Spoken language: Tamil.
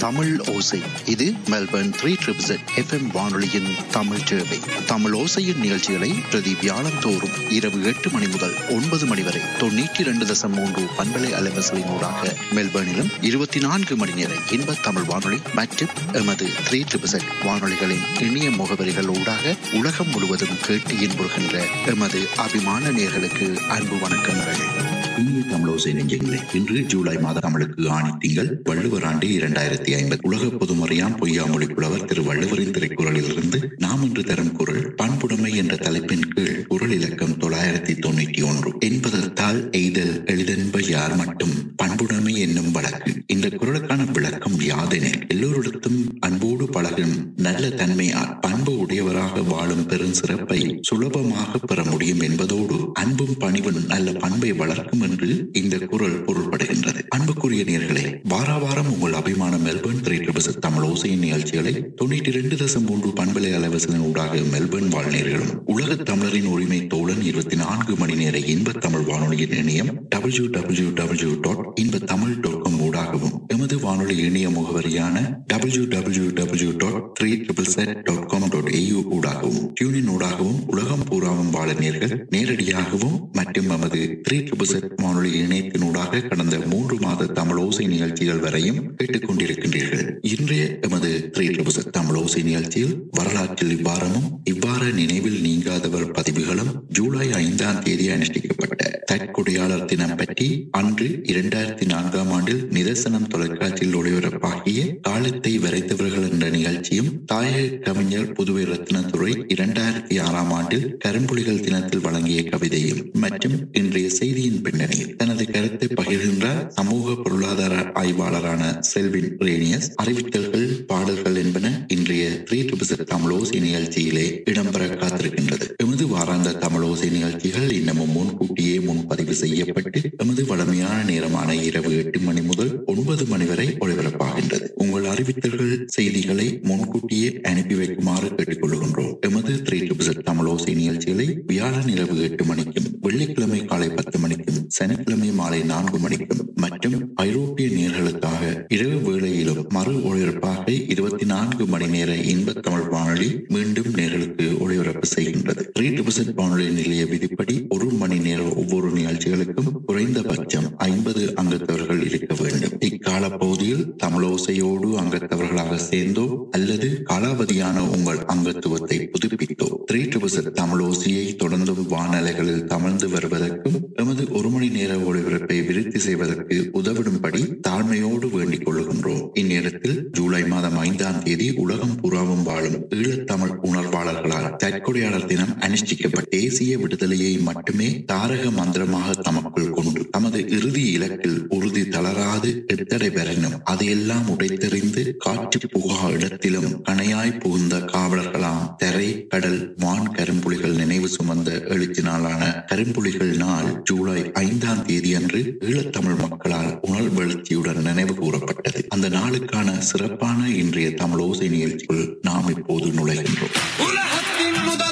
தமிழ் ஓசை இது மெல்பர்ன் த்ரீ ட்ரிபிள் எஃப்எம் வானொலியின் தமிழ் சேவை தமிழ் ஓசையின் நிகழ்ச்சிகளை பிரதி வியாழந்தோறும் இரவு எட்டு மணி முதல் ஒன்பது மணி வரை தொண்ணூற்றி இரண்டு தசம் மூன்று பண்பலை அலைவசலினூடாக மெல்பர்னிலும் இருபத்தி நான்கு மணி நேர இன்ப தமிழ் வானொலி மற்றும் எமது த்ரீ ட்ரிபிள் வானொலிகளின் இணைய முகவரிகள் ஊடாக உலகம் முழுவதும் கேட்டு இன்புறுகின்ற எமது அபிமான நேர்களுக்கு அன்பு வணக்கங்கள் இனிய தமிழோசை நெஞ்சங்களே இன்று ஜூலை மாத தமிழுக்கு ஆணி திங்கள் வள்ளுவர் ஆண்டு இரண்டாயிரத்தி ஐம்பது உலக பொதுமறையாம் பொய்யாமொழி புலவர் திரு வள்ளுவரின் திரைக்குறளிலிருந்து நாம் இன்று தரும் குரல் பண்புடைமை என்ற தலைப்பின் கீழ் குரல் இலக்கம் தொள்ளாயிரத்தி தொண்ணூற்றி ஒன்று என்பதற்கால் எய்தல் எளிதென்ப யார் மட்டும் பண்புடைமை என்னும் வழக்கு இந்த குரலுக்கான விளக்கம் யாதெனில் எல்லோரிடத்தும் அன்போடு பழகும் நல்ல தன்மையால் பண்பு உடையவராக வாழும் பெரும் சிறப்பை சுலபமாக பெற முடியும் என்பதோடு அன்பும் பணிவும் நல்ல பண்பை வளர்க்கும் என்று இந்த குரல் பொருள்படுகின்றது அன்புக்குரிய நேர்களே வார வாரம் உங்கள் அபிமான மெல்பர்ன் திரைப்பிரபச தமிழ் ஓசையின் நிகழ்ச்சிகளை தொண்ணூற்றி இரண்டு தசம் மூன்று பண்பலை அலைவசலின் ஊடாக மெல்பர்ன் வாழ்நேர்களும் உலக தமிழரின் உரிமை தோழன் இருபத்தி நான்கு மணி நேர இன்ப தமிழ் வானொலியின் இணையம் டபிள்யூ டபிள்யூ டபிள்யூ டாட் இன்ப தமிழ் டாட் காம் ஊடாகவும் எமது வானொலி இணைய முகவரியான W W W dot three triple zed dot com dot A U ஊடாகவும் டியூனின் ஊடாகவும் உலகம் பூராவும் வாழ நேர்கள் நேரடியாகவும் மற்றும் நமது த்ரீ ட்ரிபிள் செட் வானொலி இணையத்தினூடாக கடந்த மூன்று மாத தமிழ் ஓசை நிகழ்ச்சிகள் வரையும் கேட்டுக் கொண்டிருக்கின்றீர்கள் இன்றைய எமது த்ரீ ட்ரிபிள் செட் தமிழ் ஓசை நிகழ்ச்சியில் வரலாற்றில் இவ்வாரமும் இவ்வாறு நினைவில் நீங்காதவர் பதிவுகளும் ஜூலை ஐந்தாம் தேதி அனுஷ்டிக்கப்பட்ட தற்கொடையாளர் தினம் பற்றி அன்று இரண்டாயிரத்தி நான்காம் ஆண்டில் நிதர்சனம் தொலைக்காட்சியில் ஒளிபரப்பாகிய காலத்தை வரைத்தவர்கள் என்ற நிகழ்ச்சியும் தாயக கவிஞர் புதுவை ரத்னத்துறை இரண்டாயிரத்தி ஆறாம் ஆண்டில் கரும்புலிகள் தினத்தில் வழங்கிய கவிதையும் மற்றும் இன்றைய செய்தியின் பின்னணியில் தனது கருத்தை பகிர்கின்றார் சமூக பொருளாதார ஆய்வாளரான செல்வின் ரேனியஸ் அறிவித்தல்கள் பாடல்கள் என்பன இன்றைய த்ரீ டுபிசர் தமிழோசை நிகழ்ச்சியிலே இடம்பெற காத்திருக்கின்றது எமது வாராந்த தமிழோசை நிகழ்ச்சிகள் இன்னமும் முன்கூட்டியே முன்பதிவு செய்யப்பட்டு எமது வளமையான நேரமான இரவு எட்டு மணி முதல் ஒன்பது மணி வரை ஒளிபரப்பாகின்றது உங்கள் அறிவித்தல்கள் செய்திகளை முன்கூட்டியே அனுப்பி வைக்குமாறு கேட்டுக்கொள்கின்றோம் எமது த்ரீ டுபிசர் தமிழோசை நிகழ்ச்சிகளை வியாழன் இரவு எட்டு மணிக்கும் வெள்ளிக்கிழமை காலை பத்து மணிக்கும் சனிக்கிழமை மாலை நான்கு மணிக்கும் மற்றும் ஐரோப்பிய நேர்களுக்காக இரவு வேளையிலும் மறு ஒளிபரப்பாக இருபத்தி நான்கு மணி நேர இன்ப தமிழ் வானொலி மீண்டும் நேர்களுக்கு ஒளிபரப்பு செய்கின்றது ரீடிபிசட் வானொலி நிலைய விதிப்படி ஒரு மணி நேர ஒவ்வொரு நிகழ்ச்சிகளுக்கும் குறைந்தபட்சம் ஐம்பது அங்கத்தவர்கள் இருக்க வேண்டும் இக்கால பகுதியில் தமிழோசையோடு அங்கத்தவர்களாக சேர்ந்தோ அல்லது காலாவதியான உங்கள் அங்கத்துவத்தை புதுப்பித்தோ த்ரீ ட்ரிபிள் தமிழோசையை தொடர்ந்தும் வானலைகளில் தமிழ்ந்து வருவதற்கும் எமது ஒரு மணி நேர ஒளிபரப்பை விருத்தி செய்வதற்கு உதவிடும்படி தாழ்மையோடு வேண்டிக் கொள்கின்றோம் இந்நேரத்தில் ஜூலை மாதம் ஐந்தாம் தேதி உலகம் புறாவும் வாழும் ஈழத்தமிழ் உணர்வாளர்களால் தற்கொடையாளர் தினம் அனுஷ்டிக்கப்பட்ட தேசிய விடுதலையை மட்டுமே தாரக மந்திரமாக தமக்குள் கொண்டு தமது இறுதி இலக்கில் உறுதி தளராது எத்தடை பெறணும் அதையெல்லாம் உடைத்தெறிந்து காற்று புகா இடத்திலும் கணையாய் புகுந்த காவலர்களாம் தரை கடல் வான் கரும்புலிகள் நினைவு சுமந்த எழுச்சி நாளான கரும்புலிகள் நாள் ஜூலை ஐந்தாம் தேதி அன்று ஈழத்தமிழ் மக்களால் உணர்வெழுச்சியுடன் நினைவு கூறப்பட்டது அந்த நாளுக்கான சிறப்பான இன்றைய தமிழ் ஓசை நிகழ்ச்சிக்குள் நாம் இப்போது நுழைகின்றோம்